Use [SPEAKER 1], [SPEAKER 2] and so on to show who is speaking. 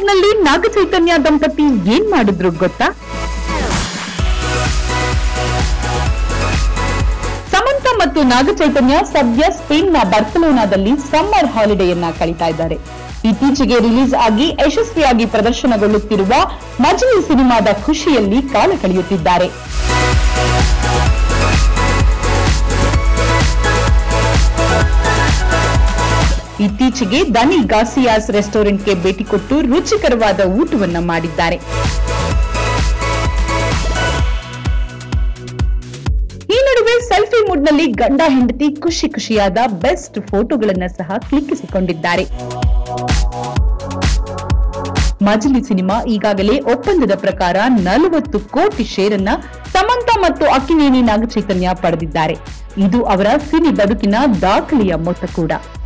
[SPEAKER 1] ನಲ್ಲಿ ನಾಗಚೈತನ್ಯ ದಂಪತಿ ಏನ್ ಮಾಡಿದ್ರು ಗೊತ್ತಾ ಸಮಂತ ಮತ್ತು ನಾಗಚೈತನ್ಯ ಸದ್ಯ ಸ್ಪೇನ್ನ ಬಾರ್ಸಲೋನಾದಲ್ಲಿ ಸಮ್ಮರ್ ಹಾಲಿಡೇಯನ್ನ ಕಳೀತಾ ಇದ್ದಾರೆ ಇತ್ತೀಚೆಗೆ ರಿಲೀಸ್ ಆಗಿ ಯಶಸ್ವಿಯಾಗಿ ಪ್ರದರ್ಶನಗೊಳ್ಳುತ್ತಿರುವ ಮಜಲಿ ಸಿನಿಮಾದ ಖುಷಿಯಲ್ಲಿ ಕಾಲ ಕಳೆಯುತ್ತಿದ್ದಾರೆ ಇತ್ತೀಚೆಗೆ ದನಿ ಗಾಸಿಯಾಸ್ ರೆಸ್ಟೋರೆಂಟ್ಗೆ ಭೇಟಿ ಕೊಟ್ಟು ರುಚಿಕರವಾದ ಊಟವನ್ನ ಮಾಡಿದ್ದಾರೆ ಈ ನಡುವೆ ಸೆಲ್ಫಿ ಮೂಡ್ನಲ್ಲಿ ಗಂಡ ಹೆಂಡತಿ ಖುಷಿ ಖುಷಿಯಾದ ಬೆಸ್ಟ್ ಫೋಟೋಗಳನ್ನ ಸಹ ಕ್ಲಿಕ್ಕಿಸಿಕೊಂಡಿದ್ದಾರೆ ಮಜಲಿ ಸಿನಿಮಾ ಈಗಾಗಲೇ ಒಪ್ಪಂದದ ಪ್ರಕಾರ ನಲವತ್ತು ಕೋಟಿ ಶೇರನ್ನ ಸಮಂತ ಮತ್ತು ಅಕ್ಕಿನೇನಿ ನಾಗಚೈತನ್ಯ ಪಡೆದಿದ್ದಾರೆ ಇದು ಅವರ ಸಿನಿ ಬದುಕಿನ ದಾಖಲೆಯ ಮೊತ್ತ ಕೂಡ